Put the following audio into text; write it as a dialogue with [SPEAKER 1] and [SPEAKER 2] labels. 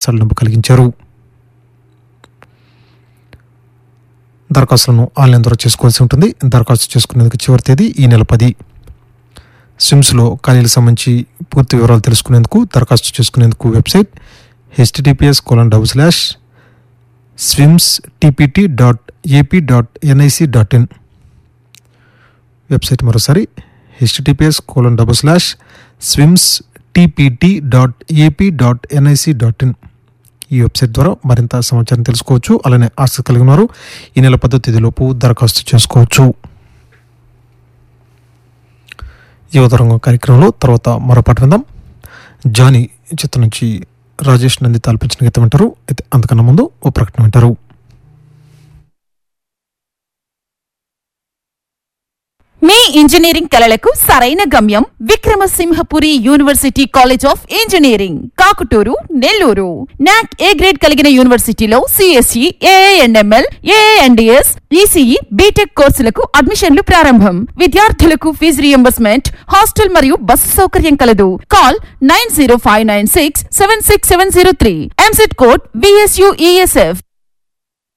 [SPEAKER 1] సడలింపు కలిగించారు దరఖాస్తులను ఆన్లైన్ ద్వారా చేసుకోవాల్సి ఉంటుంది దరఖాస్తు చేసుకునేందుకు చివరి తేదీ ఈ నెల పది స్విమ్స్లో ఖాళీలకు సంబంధించి పూర్తి వివరాలు తెలుసుకునేందుకు దరఖాస్తు చేసుకునేందుకు website HTTPS colon double slash SVIMS TPT dot AP dot NIC dot in website మరోసారి HTTPS colon double slash SVIMS TPT dot AP dot NIC dot in ఈ వెబ్సైట్ ద్వారా మరింత సమాచారం తెలుసుకోవచ్చు అలానే ఆసక్తి కలిగిన వారు ఈ నెల పదో తేదీలోపు దరఖాస్తు చేసుకోవచ్చు యువతరంగం కార్యక్రమంలో తర్వాత మరో పాట విందాం జానీ చిత్రం నుంచి రాజేష్ నంది తాల్పించిన గీతం వింటారు అయితే అంతకన్నా ముందు ఓ ప్రకటన వింటారు
[SPEAKER 2] మీ ఇంజనీరింగ్ కలలకు సరైన గమ్యం Vikramasimhapuri university college of engineering Kakutur Nellore NAAC A grade కలిగిన యూనివర్సిటీలో CSE AIML AIDS ECE BTech కోర్సులకు అడ్మిషన్లు ప్రారంభం విద్యార్థులకు ఫీజు రియంబర్స్మెంట్ హాస్టల్ మరియు బస్సు సౌకర్యం కలదు call nine zero five nine six seven six seven zero three EAMCET code BSUESF